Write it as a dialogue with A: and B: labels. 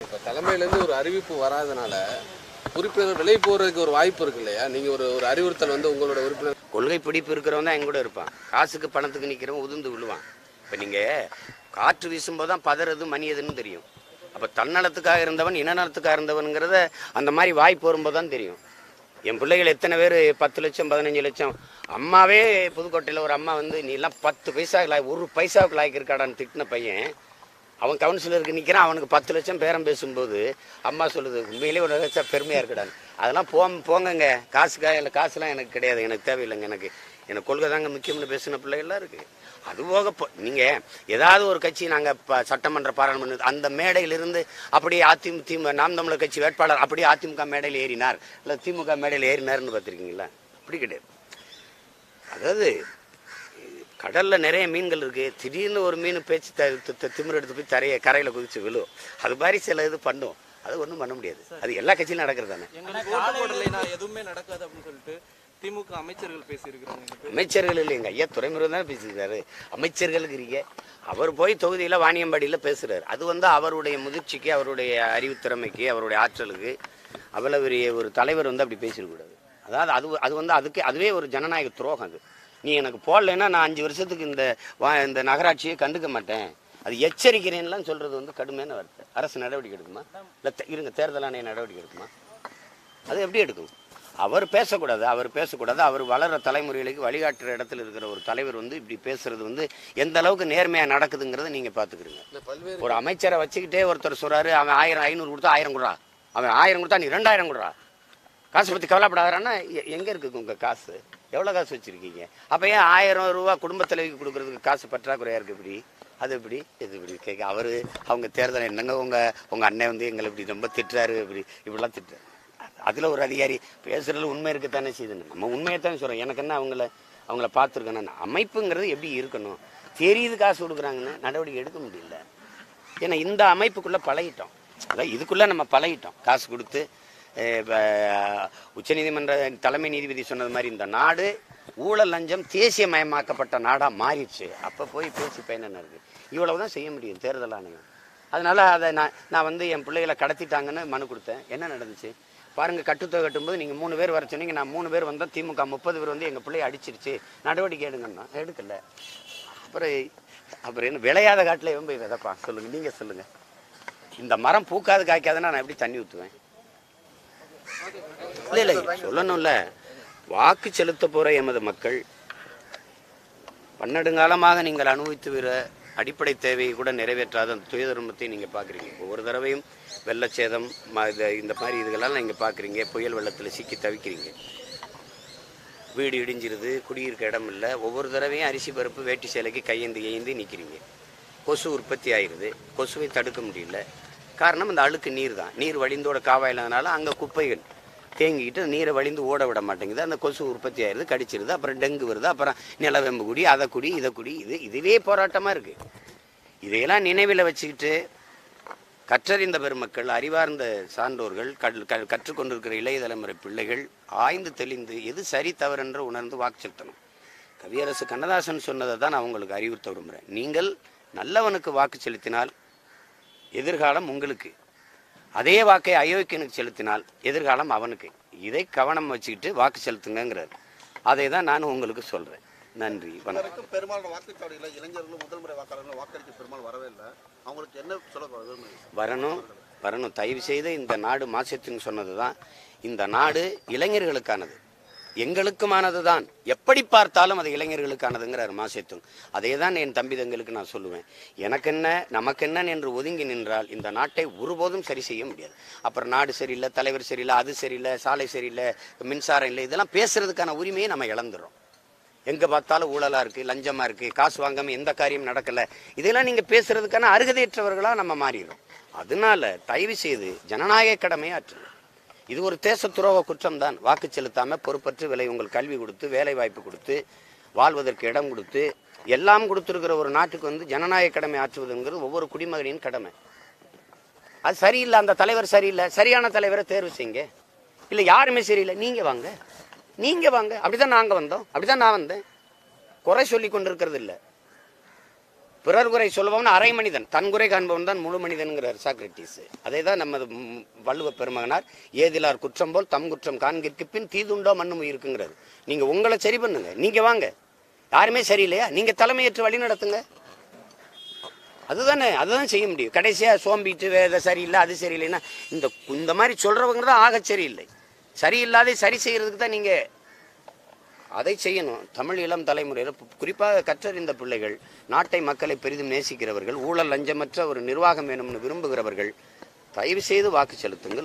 A: இப்போ தலைமையிலேருந்து ஒரு அறிவிப்பு வராதனால உறுப்பினர் விலை போகிறதுக்கு ஒரு வாய்ப்பு இருக்கு இல்லையா நீங்கள் ஒரு ஒரு அறிவுறுத்தல் வந்து உங்களோட உறுப்பினர்
B: கொள்கை பிடிப்பு இருக்கிறவன் தான் என் கூட இருப்பான் காசுக்கு பணத்துக்கு நிற்கிறவன் உதிர்ந்து விழுவான் இப்போ நீங்கள் காற்று வீசும்போது தான் பதறது மணியதுன்னு தெரியும் அப்போ தன்னலத்துக்காக இருந்தவன் இனநலத்துக்காக இருந்தவனுங்கிறத அந்த மாதிரி வாய்ப்பு வரும்போது தான் தெரியும் என் பிள்ளைகள் எத்தனை பேர் பத்து லட்சம் பதினஞ்சு லட்சம் அம்மாவே புதுக்கோட்டையில் ஒரு அம்மா வந்து நீ எல்லாம் பத்து பைசாவுக்கு லாய் ஒரு பைசாவுக்கு லாய்க்கு இருக்காடான்னு திட்டின பையன் அவன் கவுன்சிலருக்கு நிற்கிறான் அவனுக்கு பத்து லட்சம் பேரம் பேசும்போது அம்மா சொல்லுது உண்மையிலே ஒரு லட்சம் பெருமையாக இருக்கடான்னு அதெல்லாம் போ போங்கங்க காசுக்காக இல்லை காசுலாம் எனக்கு கிடையாது எனக்கு தேவையில்லைங்க எனக்கு எனக்கு கொள்கை தாங்க முக்கியம்னு பேசின பிள்ளைகள்லாம் இருக்குது அது போக இப்போ நீங்கள் ஏதாவது ஒரு கட்சி நாங்கள் இப்போ சட்டமன்ற பாராளுமன்ற அந்த மேடையிலிருந்து அப்படியே அதிமுக திமுக நாம் தமிழர் கட்சி வேட்பாளர் அப்படியே அதிமுக மேடையில் ஏறினார் இல்லை திமுக மேடையில் ஏறினார்னு பார்த்துருக்கீங்களா அப்படி கிடையாது அதாவது கடல்ல நிறைய மீன்கள் இருக்கு திடீர்னு ஒரு மீன் பேச்சு த- த- த- திமிரு எடுத்து போய் தரைய கரையில குதிச்சு விழும் அது மாதிரி சில இது பண்ணும் அது ஒன்றும் பண்ண முடியாது அது எல்லா கட்சியிலும் நடக்கிறது தானே
C: எங்களுக்கு ஓட்டு போடலைன்னா எதுவுமே நடக்காது அப்படின்னு சொல்லிட்டு திமுக அமைச்சர்கள் பேசியிருக்கிறாங்க எங்களுக்கு
B: அமைச்சர்கள் இல்லைங்க ஐயா துறைமுருகன் தானே பேசியிருக்காரு அமைச்சர்களுக்கு அவர் போய் தொகுதியில் வாணியம்பாடியில் பேசுறாரு அது வந்து அவருடைய முதிர்ச்சிக்கு அவருடைய அறிவுத்திறமைக்கு அவருடைய ஆற்றலுக்கு அவ்வளவு பெரிய ஒரு தலைவர் வந்து அப்படி பேசிடக்கூடாது அதாவது அது அது வந்து அதுக்கு அதுவே ஒரு ஜனநாயக துரோகம் அது நீ எனக்கு போடலைன்னா நான் அஞ்சு வருஷத்துக்கு இந்த வா- இந்த நகராட்சியை கண்டுக்க மாட்டேன் அது எச்சரிக்கிறேன்லாம் சொல்றது வந்து கடுமையான வார்த்தை அரசு நடவடிக்கை எடுக்குமா இல்லை இருங்க தேர்தல் ஆணைய நடவடிக்கை எடுக்குமா அது எப்படி எடுக்கும் அவர் பேசக்கூடாது அவர் பேசக்கூடாது அவர் வளர்ற தலைமுறைகளுக்கு வழிகாட்டுற இடத்துல இருக்கிற ஒரு தலைவர் வந்து இப்படி பேசுறது வந்து எந்த அளவுக்கு நேர்மையாக நடக்குதுங்கிறத நீங்க பார்த்துக்கிறீங்க
A: இந்த பல்வேறு
B: ஒரு அமைச்சரை வச்சுக்கிட்டே ஒருத்தர் சொல்றாரு அவன் ஆயிரம் ஐநூறு கொடுத்தா ஆயிரம் கொடுறா அவன் ஆயிரம் கொடுத்தா நீ ரெண்டாயிரம் கொடுறா காசு பற்றி கவலைப்படாதான்னா எ- எங்க இருக்கு உங்க காசு எவ்வளோ காசு வச்சிருக்கீங்க அப்போ ஏன் ஆயிரம் ரூபா குடும்ப தலைவிக்கு கொடுக்கறதுக்கு காசு பற்றாக்குறையா இருக்கு இப்படி அது எப்படி இது இப்படி கேட்க அவரு அவங்க தேர்தல் என்னங்க உங்க உங்க அண்ணன் வந்து எங்களை இப்படி ரொம்ப திட்டுறாரு இப்படி இப்படிலாம் திட்டுறாரு அதுல ஒரு அதிகாரி பேசுறதுல உண்மை இருக்கத்தானே செய்யுதுன்னு நம்ம உண்மையை தான் சொல்றோம் எனக்கு என்ன அவங்கள அவங்கள பார்த்துருக்கேன் அமைப்புங்கிறது எப்படி இருக்கணும் தெரியுது காசு கொடுக்குறாங்கன்னு நடவடிக்கை எடுக்க முடியல ஏன்னா இந்த அமைப்புக்குள்ள பழகிட்டோம் அதான் இதுக்குள்ள நம்ம பழகிட்டோம் காசு கொடுத்து அஹ், வ- உச்சநீதிமன்ற தலைமை நீதிபதி சொன்னது மாதிரி இந்த நாடு ஊழல் லஞ்சம் தேசியமயமாக்கப்பட்ட நாடா மாறிடுச்சு அப்ப போய் பேசி பயன் என்ன இருக்கு இவ்வளவுதான் செய்ய முடியும் தேர்தல் ஆணையம் அதனால அதை நான் நான் வந்து என் பிள்ளைகளை கடத்திட்டாங்கன்னு மனு கொடுத்தேன் என்ன நடந்துச்சு பாருங்க கட்டுத்தொகை கட்டும்போது நீங்க மூணு பேர் வர சொன்னீங்க நான் மூணு பேர் வந்தோம் திமுக முப்பது பேர் வந்து எங்க பிள்ளைய அடிச்சிருச்சு நடவடிக்கை எடுங்கன்னா எடுக்கல அப்புறம் அப்புறம் என்ன விளையாத காட்டுல எவன் போய் விதைப்பான் சொல்லுங்க நீங்க சொல்லுங்க இந்த மரம் பூக்காது காய்க்காதுன்னா நான் எப்படி தண்ணி ஊற்றுவேன் இல்லை இல்லை சொல்லணும்ல வாக்கு செலுத்த போற எமது மக்கள் பன்னெடுங்காலமாக நீங்கள் அனுபவித்து வர அடிப்படை தேவையை கூட நிறைவேற்றாத அந்த துயதர்மத்தை நீங்கள் பார்க்குறீங்க ஒவ்வொரு தடவையும் வெள்ளச்சேதம் ம- இந்த இந்த மாதிரி இதுகளெல்லாம் நீங்கள் பார்க்குறீங்க புயல் வெள்ளத்தில் சிக்கி தவிக்கிறீங்க வீடு இடிஞ்சிருது குடியிருக்க இடம் இல்லை ஒவ்வொரு தடவையும் அரிசி பருப்பு வேட்டி சேலைக்கு கையேந்தி கையேந்தி நிற்கிறீங்க கொசு உற்பத்தி ஆயிடுது கொசுவை தடுக்க முடியல காரணம் இந்த அழுக்கு நீர் தான் நீர் வழிந்தோட காவாயில்லாதனால அங்கே குப்பைகள் தேங்கிக்கிட்டு நீரை வழிந்து ஓட விட மாட்டேங்குது அந்த கொசு உற்பத்தி ஆயிடுது கடிச்சிருது அப்புறம் டெங்கு வருது அப்புறம் நிலவேம்பு குடி அதை குடி இதை குடி இது இதுவே போராட்டமாக இருக்குது இதையெல்லாம் நினைவில் வச்சுக்கிட்டு கற்றறிந்த பெருமக்கள் அறிவார்ந்த சான்றோர்கள் கல் க- கற்றுக்கொண்டிருக்கிற இளைய தலைமுறை பிள்ளைகள் ஆய்ந்து தெளிந்து எது சரி தவறென்று உணர்ந்து வாக்கு செலுத்தணும் கவியரசு கண்ணதாசன் சொன்னதை தான் நான் உங்களுக்கு அறிவுறுத்த விரும்புகிறேன் நீங்கள் நல்லவனுக்கு வாக்கு செலுத்தினால் எதிர்காலம் உங்களுக்கு அதே வாக்கை அயோக்கியனுக்கு செலுத்தினால் எதிர்காலம் அவனுக்கு இதை கவனம் வச்சுக்கிட்டு வாக்கு செலுத்துங்கங்கிறார் அதை தான் நான் உங்களுக்கு சொல்கிறேன் நன்றி வணக்கம்
D: வரைக்கும் பெரும்பாலான வாக்குச்சாவடிகளில் இளைஞர்களும் முதல் முறை வாக்காளர்களும் வாக்களிக்க பெரும்பாலும் வரவே இல்லை அவங்களுக்கு என்ன சொல்ல விரும்புறீங்க
B: வரணும் வரணும் தயவு செய்து இந்த நாடு மாசத்துன்னு சொன்னது தான் இந்த நாடு இளைஞர்களுக்கானது எங்களுக்குமானது தான் எப்படி பார்த்தாலும் அது இளைஞர்களுக்கானதுங்கிறார் மாசத்தும் அதே தான் என் தம்பி தங்களுக்கு நான் சொல்லுவேன் எனக்கென்ன நமக்கென்ன என்று ஒதுங்கி நின்றால் இந்த நாட்டை ஒருபோதும் சரி செய்ய முடியாது அப்புறம் நாடு சரியில்லை தலைவர் சரியில்லை அது சரியில்லை சாலை சரியில்லை மின்சாரம் இல்லை இதெல்லாம் பேசுறதுக்கான உரிமையை நம்ம இழந்துடுறோம் எங்க பார்த்தாலும் ஊழலா இருக்கு லஞ்சமா இருக்கு காசு வாங்காம எந்த காரியம் நடக்கல இதெல்லாம் நீங்க பேசுறதுக்கான அருகதையற்றவர்களா நம்ம மாறிடுறோம் அதனால தயவு செய்து ஜனநாயக கடமையை ஆற்றுங்க இது ஒரு தேச துரோக குற்றம் தான் வாக்கு செலுத்தாம பொறுப்பற்று விலை உங்கள் கல்வி கொடுத்து வேலை வாய்ப்பு கொடுத்து வாழ்வதற்கு இடம் கொடுத்து எல்லாம் கொடுத்துருக்கிற ஒரு நாட்டுக்கு வந்து ஜனநாயக கடமை ஆற்றுவதுங்கிறது ஒவ்வொரு குடிமகனின் கடமை அது சரியில்லை அந்த தலைவர் சரியில்லை சரியான தலைவரை தேர்வு செய்யுங்க இல்லை யாருமே சரியில்லை நீங்க வாங்க நீங்க வாங்க அப்படிதான் நாங்க வந்தோம் அப்படிதான் நான் வந்தேன் குறை சொல்லி கொண்டிருக்கிறது இல்லை பிறர் குறை சொல்லுபவன் அரை மனிதன் தன் குறை காண்பவன் தான் முழு மனிதன்கிறார் சாக்ரட்டிஸ் அதை தான் நமது ம், வள்ளுவ பெருமகனார் ஏதிலார் குற்றம் போல் தம் குற்றம் காண்கிற்கு பின் தீதுண்டோ மண்ணும் இருக்குங்கிறாரு நீங்க உங்களை சரி பண்ணுங்க நீங்க வாங்க யாருமே சரியில்லையா நீங்க தலைமையேற்று வழி நடத்துங்க அதுதானே அதுதான் செய்ய முடியும் கடைசியா சோம்பிட்டு வேத சரியில்லை அது சரியில்லைன்னா இந்த இந்த மாதிரி சொல்றவங்க தான் ஆக சரியில்லை சரியில்லாத சரி செய்யறதுக்கு தான் நீங்க அதை செய்யணும் தமிழ் இளம் தலைமுறையில் குறிப்பாக கற்றறிந்த பிள்ளைகள் நாட்டை மக்களை பெரிதும் நேசிக்கிறவர்கள் ஊழல் லஞ்சமற்ற ஒரு நிர்வாகம் வேணும்னு விரும்புகிறவர்கள் தயவு செய்து வாக்கு செலுத்துங்கள்